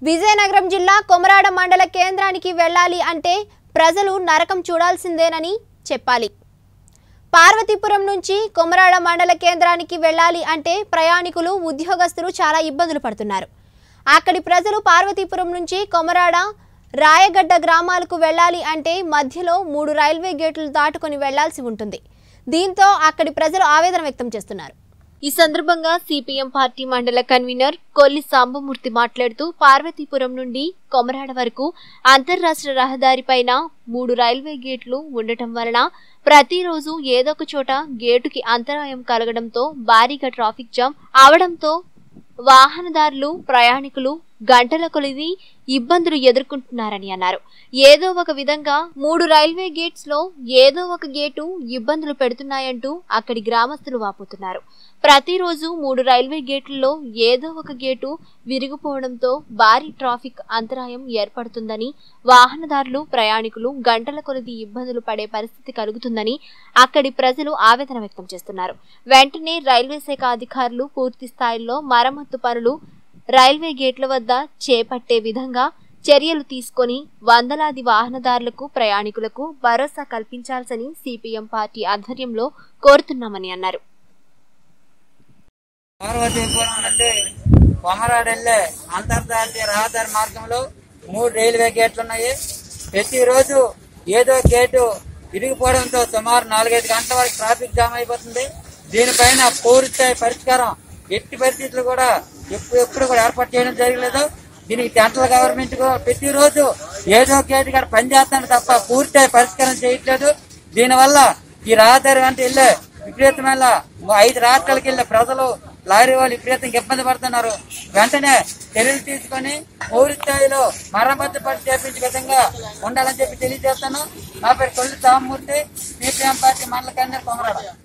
విజయనగరం జిల్లా కొమరాడ మండల కేంద్రానికి వెళ్ళాలి అంటే ప్రజలు నరకం చూడాల్సిందేనని చెప్పాలి పార్వతీపురం నుంచి కొమరాడ మండల కేంద్రానికి వెళ్ళాలి అంటే ప్రయాణికులు ఉద్యోగస్తులు చాలా ఇబ్బందులు పడుతున్నారు అక్కడి ప్రజలు పార్వతీపురం నుంచి కొమరాడ రాయగడ్డ గ్రామాలకు వెళ్ళాలి అంటే మధ్యలో మూడు రైల్వే గేట్లు దాటుకొని వెళ్లాల్సి ఉంటుంది దీంతో అక్కడి ప్రజలు ఆవేదన వ్యక్తం చేస్తున్నారు ఈ సందర్భంగా సిపిఎం పార్టీ మండల కన్వీనర్ కొల్లి సాంబమూర్తి మాట్లాడుతూ పార్వతీపురం నుండి కొమరాడ వరకు అంతర్రాష్ట్ర రహదారిపైన మూడు రైల్వే గేట్లు ఉండటం వలన ప్రతిరోజు ఏదొక చోట గేటుకి అంతరాయం కలగడంతో భారీగా ట్రాఫిక్ జామ్ అవడంతో వాహనదారులు ప్రయాణికులు గంటల కొలిది ఇబ్బందులు ఎదుర్కొంటున్నారని అన్నారు ఏదో ఒక విధంగా మూడు రైల్వే గేట్స్ లో ఏదో ఒక గేటు ఇబ్బందులు పెడుతున్నాయంటూ అక్కడి గ్రామస్తులు వాపోతున్నారు ప్రతిరోజు మూడు రైల్వే గేట్లలో ఏదో ఒక గేటు విరిగిపోవడంతో భారీ ట్రాఫిక్ అంతరాయం ఏర్పడుతుందని వాహనదారులు ప్రయాణికులు గంటల కొలది ఇబ్బందులు పడే పరిస్థితి కలుగుతుందని అక్కడి ప్రజలు ఆవేదన వ్యక్తం చేస్తున్నారు వెంటనే రైల్వే శాఖ అధికారులు పూర్తి స్థాయిలో మరమ్మత్తు పనులు రైల్వే గేట్ల వద్ద చేపట్టే విధంగా చర్యలు తీసుకొని వందలాది వాహనదారులకు ప్రయాణికులకు భరోసా కల్పించాల్సని సిపిఎం పార్టీ ఆధ్వర్యంలో కోరుతున్నామని అన్నారు పార్వతీపురం నుండి కొమరాడు వెళ్లే అంతర్జాతీయ రహదారి మార్గంలో మూడు రైల్వే గేట్లు ఉన్నాయి ప్రతిరోజు ఏదో గేటు ఇరిగిపోవడంతో సుమారు నాలుగైదు గంటల వరకు ట్రాఫిక్ జామ్ అయిపోతుంది దీనిపైన పూర్తి పరిష్కారం ఎట్టి పరిస్థితులు కూడా ఎప్పుడు ఎప్పుడు కూడా ఏర్పాటు చేయడం జరగలేదు దీనికి సెంట్రల్ గవర్నమెంట్ కూడా ప్రతిరోజు ఏదో గేటు కూడా పనిచేస్తాను తప్ప పూర్తి పరిష్కారం చేయట్లేదు దీనివల్ల ఈ రహదారి వెంట వెళ్ళే విపరీతమైన ఐదు రాష్ట్రాలకు వెళ్ళే ప్రజలు లారీ వాళ్ళు విపరీతంగా ఇబ్బంది పడుతున్నారు వెంటనే చర్యలు తీసుకొని పూర్తి స్థాయిలో మరమ్మతు పని చేపించే విధంగా ఉండాలని చెప్పి తెలియజేస్తాను నా పేరు కొల్లి రామమూర్తి సిపిఎం పార్టీ మండల కన్యర్ కొమరాడ